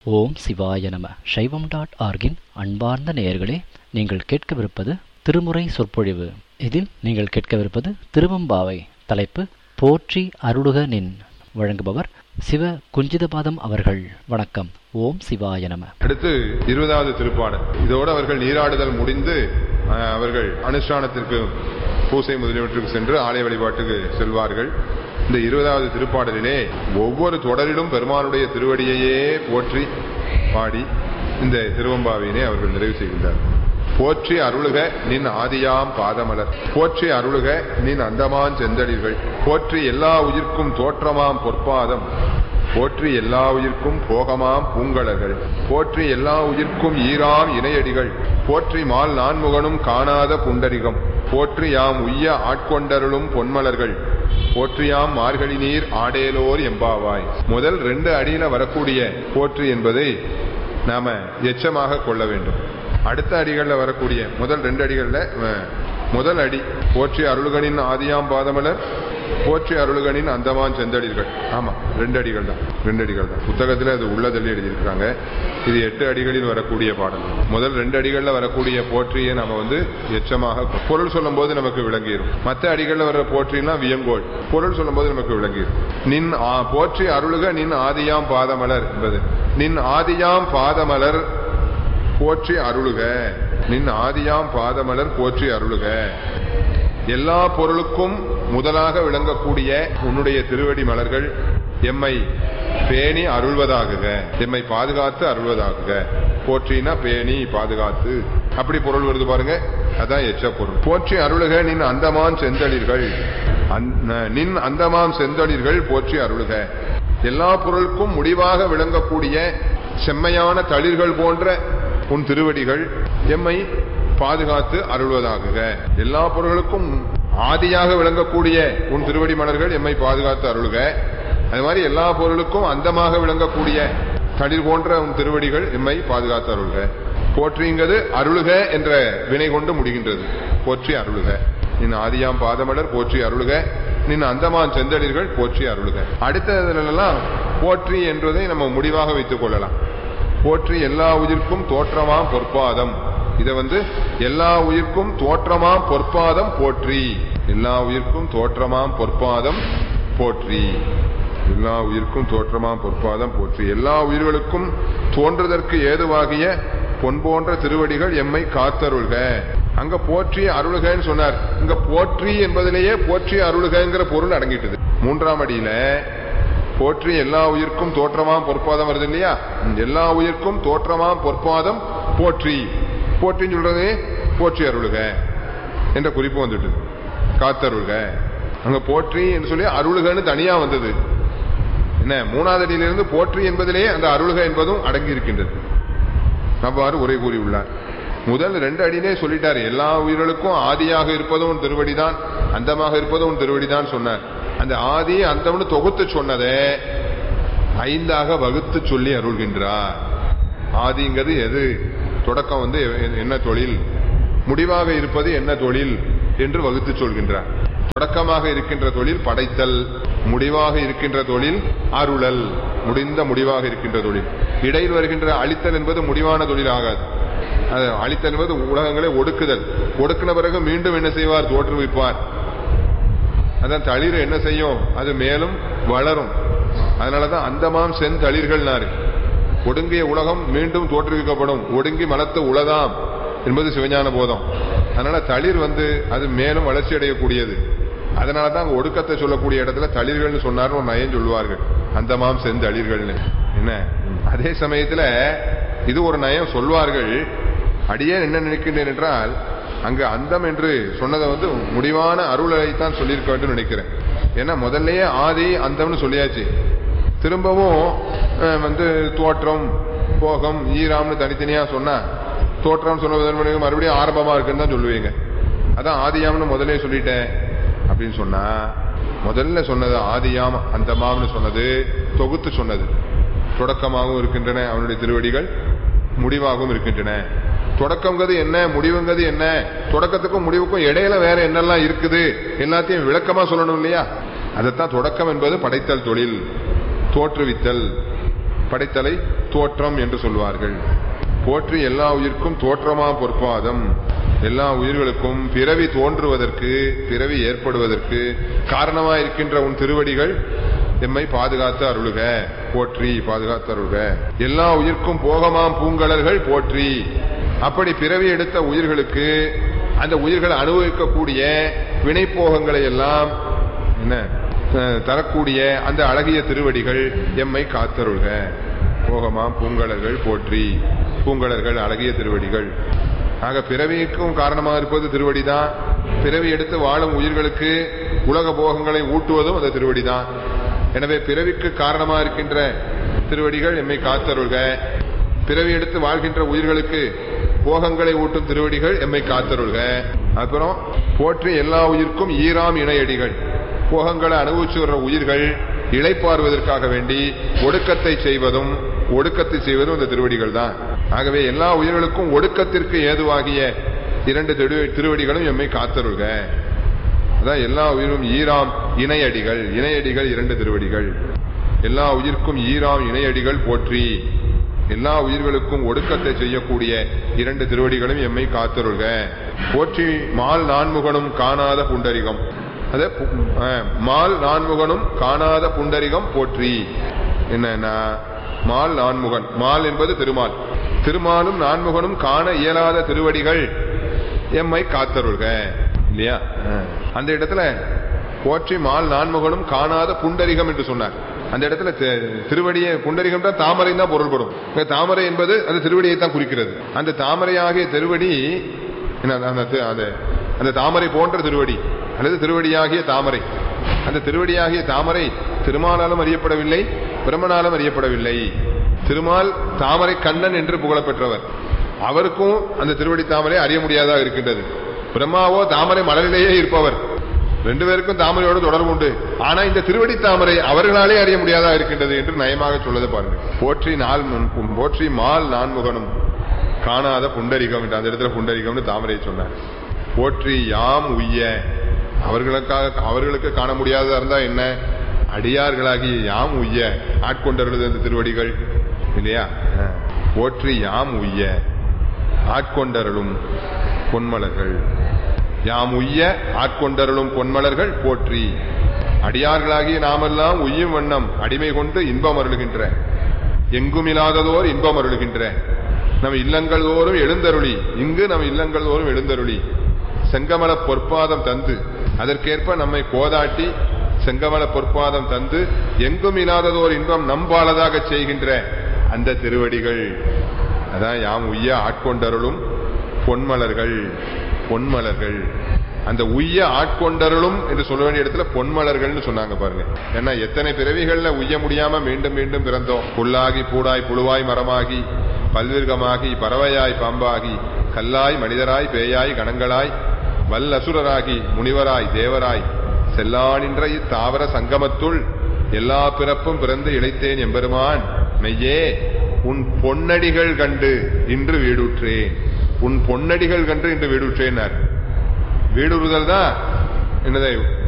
ஓம் சிவாய நம சைவம் டாட் ஆர்கின் அன்பார்ந்த நேயர்களே நீங்கள் கேட்கவிருப்பது திருமுறை சொற்பொழிவு இதில் நீங்கள் கேட்கவிருப்பது திருவம்பாவை தலைப்பு போற்றி அருளுக நின் வழங்குபவர் சிவ குஞ்சிதபாதம் அவர்கள் வணக்கம் ஓம் சிவாய நம அடுத்து இருபதாவது திருப்பாடல் இதோடு அவர்கள் நீராடுதல் முடிந்து அஹ், அவர்கள் அனுஷ்டானத்திற்கு பூசை முதலியவற்றுக்கு சென்று ஆலய வழிபாட்டுக்கு செல்வார்கள் இந்த இருபதாவது திருப்பாடலிலே ஒவ்வொரு தொடரிலும் பெருமானுடைய திருவடியையே போற்றி பாடி இந்த திருவம்பாவினை அவர்கள் நிறைவு செய்கின்றார் போற்றி அருளுக நின் ஆதியாம் பாதமலர் போற்றி அருளுக நின் அந்தமான் செந்தடிகள் போற்றி எல்லா உயிர்க்கும் தோற்றமாம் பொற்பாதம் போற்றி எல்லா உயிர்க்கும் போகமாம் பூங்கலர்கள் போற்றி எல்லா உயிர்க்கும் ஈராம் இணையடிகள் போற்றி மால் நான்முகனும் காணாத புண்டரிகம் போற்றி யாம் உய்ய ஆட்கொண்டருளும் பொன்மலர்கள் போற்றியாம் மார்கழி நீர் ஆடேலோர் எம்பாவாய் முதல் ரெண்டு அடியில வரக்கூடிய போற்றி என்பதை நாம எச்சமாக கொள்ள வேண்டும் அடுத்த அடிகள்ல வரக்கூடிய முதல் ரெண்டு அடிகள்ல அஹ், முதல் அடி போற்றி அருள்கனின் ஆதியாம் பாதமலர் போற்றி அருள்கனின் அந்தமான் செந்தடிகள் ஆமா ரெண்டு அடிகள் தான் ரெண்டு அடிகள் தான் புத்தகத்துல அது உள்ளதள்ளி எழுதியிருக்காங்க இது எட்டு அடிகளில் வரக்கூடிய பாடல் முதல் ரெண்டு அடிகள்ல வரக்கூடிய போற்றியை நாம வந்து எச்சமாக பொருள் சொல்லும் போது நமக்கு விளங்கிடும் மற்ற அடிகள்ல வர போற்றினா வியங்கோள் பொருள் சொல்லும் போது நமக்கு விளங்கிடும் நின் ஆ- போற்றி அருளுக நின் ஆதியாம் பாதமலர் என்பது நின் ஆதியாம் பாதமலர் போற்றி அருளுக நின் ஆதியாம் பாதமலர் போற்றி அருளுக எல்லா பொருளுக்கும் முதலாக விளங்கக்கூடிய உன்னுடைய திருவடி மலர்கள் எம்மை பேணி அருள்வதாகுக எம்மை பாதுகாத்து அருள்வதாகுக போற்றினா பேணி பாதுகாத்து அப்படி பொருள் வருது பாருங்க அதான் எச்ச பொருள் போற்றி அருளுக நின் அந்தமான் செந்தளிர்கள் அந்த- நின் அந்தமாம் செந்தளிர்கள் போற்றி அருளுக எல்லா பொருளுக்கும் முடிவாக விளங்கக்கூடிய செம்மையான தளிர்கள் போன்ற உன் திருவடிகள் எம்மை பாதுகாத்து அருள்வதாகுக எல்லா பொருள்களுக்கும் ஆதியாக விளங்கக்கூடிய உன் திருவடி மலர்கள் எம்மை பாதுகாத்து அருள்க அது மாதிரி எல்லா பொருளுக்கும் அந்தமாக விளங்கக்கூடிய தளிர் போன்ற உன் திருவடிகள் எம்மை பாதுகாத்து அருள்க போற்றிங்கிறது அருளுக என்ற வினை கொண்டு முடிகின்றது போற்றி அருளுக நின் ஆதியாம் பாதமலர் போற்றி அருளுக நின் அந்தமான் செந்தளிர்கள் போற்றி அருளுக அடுத்ததுலாம் போற்றி என்பதை நம்ம முடிவாக வைத்துக் கொள்ளலாம் போற்றி எல்லா உயிர்க்கும் தோற்றமாம் பொற்பாதம் இத வந்து எல்லா உயிர்க்கும் தோற்றமாம் பொற்பாதம் போற்றி எல்லா உயிர்க்கும் தோற்றமாம் பொற்பாதம் போற்றி எல்லா உயிர்க்கும் தோற்றமாம் பொற்பாதம் போற்றி எல்லா உயிர்களுக்கும் தோன்றுதற்கு ஏதுவாகிய பொன் போன்ற திருவடிகள் எம்மை காத்தருள்க அங்க போற்றி அருளுகன்னு சொன்னார் இங்க போற்றி என்பதிலேயே போற்றி அருளுகங்கிற பொருள் அடங்கிட்டது மூன்றாம் அடியில போற்றி எல்லா உயிர்க்கும் தோற்றமாம் பொற்பாதம் வருது இல்லையா எல்லா உயிர்க்கும் தோற்றமாம் பொற்பாதம் போற்றி போற்றின்னு சொல்றதே போற்றி அருளுக என்ற குறிப்பு வந்துட்டு காத்தருள்க அங்க போற்றி என்று சொல்லி அருளுகன்னு தனியா வந்தது என்ன மூணாவது அடியிலிருந்து போற்றி என்பதிலே அந்த அருளுக என்பதும் அடங்கி இருக்கின்றது அவ்வாறு உரை கூறியுள்ளார் முதல் ரெண்டு அடியிலே சொல்லிட்டாரு எல்லா உயிர்களுக்கும் ஆதியாக இருப்பதும் உன் திருவடிதான் அந்தமாக இருப்பதும் உன் திருவடிதான் சொன்னார் அந்த ஆதி அந்தம்னு தொகுத்து சொன்னதை ஐந்தாக வகுத்து சொல்லி அருள்கின்றார் ஆதிங்கிறது எது தொடக்கம் வந்து எ- என்ன தொழில் முடிவாக இருப்பது என்ன தொழில் என்று வகுத்து சொல்கின்றார் தொடக்கமாக இருக்கின்ற தொழில் படைத்தல் முடிவாக இருக்கின்ற தொழில் அருளல் முடிந்த முடிவாக இருக்கின்ற தொழில் இடையில் வருகின்ற அழித்தல் என்பது முடிவான தொழில் ஆகாது அது அழித்தல் என்பது உலகங்களை ஒடுக்குதல் ஒடுக்கின பிறகு மீண்டும் என்ன செய்வார் தோற்றுவிப்பார் அதான் தளிர் என்ன செய்யும் அது மேலும் வளரும் அதனாலதான் அந்தமாம் செந்தளிர்கள்னாரு ஒடுங்கிய உலகம் மீண்டும் தோற்றுவிக்கப்படும் ஒடுங்கி மலத்த உலதாம் என்பது சிவஞான போதம் அதனால தளிர் வந்து அது மேலும் வளர்ச்சி அடையக்கூடியது அதனாலதான் அங்க ஒடுக்கத்தை சொல்லக்கூடிய இடத்துல தளிர்கள்னு சொன்னார்னு ஒரு நயம் சொல்லுவார்கள் அந்தமாம் செந்தளிர்கள்னு என்ன அதே சமயத்துல இது ஒரு நயம் சொல்வார்கள் அடியே என்ன நினைக்கின்றேன் என்றால் அங்கு அந்தம் என்று சொன்னதை வந்து முடிவான அருளைத்தான் சொல்லியிருக்க வேண்டும் நினைக்கிறேன் ஏன்னா முதல்லயே ஆதி அந்தம்னு சொல்லியாச்சு திரும்பவும் அஹ், வந்து தோற்றம் போகம் ஈராம்னு தனித்தனியா சொன்னா தோற்றம் சொன்ன மறுபடியும் ஆரம்பமா இருக்குன்னு தான் சொல்லுவீங்க அதான் ஆதியாம்னு முதல்ல சொல்லிட்டேன் அப்படின்னு சொன்னா முதல்ல சொன்னது ஆதியாம் அந்தமாம்னு சொன்னது தொகுத்து சொன்னது தொடக்கமாகவும் இருக்கின்றன அவனுடைய திருவடிகள் முடிவாகவும் இருக்கின்றன தொடக்கங்கிறது என்ன முடிவுங்கிறது என்ன தொடக்கத்துக்கும் முடிவுக்கும் இடையில வேற என்னெல்லாம் இருக்குது எல்லாத்தையும் விளக்கமா சொல்லணும் இல்லையா அதைத்தான் தொடக்கம் என்பது படைத்தல் தொழில் தோற்றுவித்தல் படைத்தலை தோற்றம் என்று சொல்வார்கள் போற்றி எல்லா உயிர்க்கும் தோற்றமா பொற்பாதம் எல்லா உயிர்களுக்கும் பிறவி தோன்றுவதற்கு பிறவி ஏற்படுவதற்கு காரணமா இருக்கின்ற உன் திருவடிகள் எம்மை பாதுகாத்து அருளுக போற்றி பாதுகாத்து அருளுக எல்லா உயிர்க்கும் போகமாம் பூங்கலர்கள் போற்றி அப்படி பிறவி எடுத்த உயிர்களுக்கு அந்த உயிர்கள் அனுபவிக்கக்கூடிய வினைப்போகங்களை எல்லாம் என்ன அஹ், தரக்கூடிய அந்த அழகிய திருவடிகள் எம்மை காத்தருள்க போகமாம் பூங்கலர்கள் போற்றி பூங்கலர்கள் அழகிய திருவடிகள் ஆக பிறவிக்கும் காரணமாக இருப்பது திருவடிதான் பிறவி எடுத்து வாழும் உயிர்களுக்கு உலக போகங்களை ஊட்டுவதும் அந்த திருவடிதான் எனவே பிறவிக்கு காரணமாக இருக்கின்ற திருவடிகள் எம்மை காத்தருள்க பிறவி எடுத்து வாழ்கின்ற உயிர்களுக்கு போகங்களை ஊட்டும் திருவடிகள் எம்மை காத்தருள்க அப்புறம் போற்றி எல்லா உயிர்க்கும் ஈராம் இணையடிகள் போகங்களை அனுபவிச்சு வர்ற உயிர்கள் இளைப்பாறுவதற்காக வேண்டி ஒடுக்கத்தை செய்வதும் ஒடுக்கத்தை செய்வதும் இந்த திருவடிகள் தான் ஆகவே எல்லா உயிர்களுக்கும் ஒடுக்கத்திற்கு ஏதுவாகிய இரண்டு திரு- திருவடிகளும் எம்மை காத்தருள்க அதான் எல்லா உயிரும் ஈராம் இணையடிகள் இணையடிகள் இரண்டு திருவடிகள் எல்லா உயிர்க்கும் ஈராம் இணையடிகள் போற்றி எல்லா உயிர்களுக்கும் ஒடுக்கத்தை செய்யக்கூடிய இரண்டு திருவடிகளும் எம்மை காத்தருள்க போற்றி மால் நான்முகனும் காணாத புண்டரிகம் அத பு- அஹ், மால் நான்முகனும் காணாத புண்டரிகம் போற்றி என்னன்னா மால் நான்முகன் மால் என்பது திருமால் திருமாலும் நான்முகனும் காண இயலாத திருவடிகள் எம்மை காத்தருள்க இல்லையா அஹ். அந்த இடத்துல போற்றி மால் நான்முகனும் காணாத புண்டரிகம் என்று சொன்னார் அந்த இடத்துல தி- திருவடியை புண்டரிகம் தான் தாமரை தான் பொருள்படும் இங்க தாமரை என்பது அந்த திருவடியை தான் குறிக்கிறது அந்த தாமரையாகிய திருவடி என்ன, அந்த தி- அந்த- அந்த தாமரை போன்ற திருவடி அல்லது திருவடியாகிய தாமரை அந்த திருவடியாகிய தாமரை திருமாலாலும் அறியப்படவில்லை பிரம்மனாலும் அறியப்படவில்லை திருமால் தாமரை கண்ணன் என்று புகழப்பெற்றவர் அவருக்கும் அந்த திருவடி தாமரை அறிய முடியாததாக இருக்கின்றது பிரம்மாவோ தாமரை மலரிலேயே இருப்பவர் ரெண்டு பேருக்கும் தாமரையோடு தொடர்பு உண்டு ஆனா இந்த திருவடி தாமரை அவர்களாலே அறிய முடியாதா இருக்கின்றது என்று நயமாக சொல்வதை பாருங்க போற்றி நாள் முன்- போற்றி மால் நான்முகனும் காணாத புண்டரிகம் என்று அந்த இடத்துல புண்டரிகம்னு தாமரையை சொன்னார் போற்றி யாம் உய்ய அவர்களுக்காக அவர்களுக்கு காண முடியாததா இருந்தா என்ன அடியார்களாகிய யாம் உய்ய ஆட்கொண்டருளது அந்த திருவடிகள் இல்லையா அஹ். போற்றி யாம் உய்ய ஆட்கொண்டருளும் பொன்மலர்கள் யாம் உய்ய ஆட்கொண்டருளும் பொன்மலர்கள் போற்றி அடியார்களாகிய நாமெல்லாம் உய்யும் வண்ணம் அடிமை கொண்டு இன்பம் அருளுகின்ற எங்கும் இல்லாததோர் இன்பம் அருளுகின்ற நம் இல்லங்கள் தோறும் எழுந்தருளி இங்கு நம் இல்லங்கள் தோறும் எழுந்தருளி செங்கமல பொற்பாதம் தந்து அதற்கேற்ப நம்மை கோதாட்டி செங்கமல பொற்பாதம் தந்து எங்கும் இல்லாததோர் இன்பம் நம்பாளதாக செய்கின்ற அந்த திருவடிகள் அதான் யாம் உய்ய ஆட்கொண்டருளும் பொன்மலர்கள் பொன்மலர்கள் அந்த உய்ய ஆட்கொண்டருளும் என்று சொல்ல வேண்டிய இடத்துல பொன்மலர்கள்னு சொன்னாங்க பாருங்க ஏன்னா எத்தனை பிறவிகள்ல உய்ய முடியாம மீண்டும் மீண்டும் பிறந்தோம் புல்லாகி பூடாய் புழுவாய் மரமாகி பல்விருகமாகி பறவையாய் பாம்பாகி கல்லாய் மனிதராய் பேயாய் கணங்களாய் வல்லசுரராகி முனிவராய் தேவராய் செல்லானின்ற இத்தாவர சங்கமத்துள் எல்லா பிறப்பும் பிறந்து இழைத்தேன் எம்பெருமான் மெய்யே உன் பொன்னடிகள் கண்டு இன்று வீடுற்றேன் உன் பொன்னடிகள் கண்டு இன்று வீடுற்றேன் வீடுறுதல் தான் என்னதை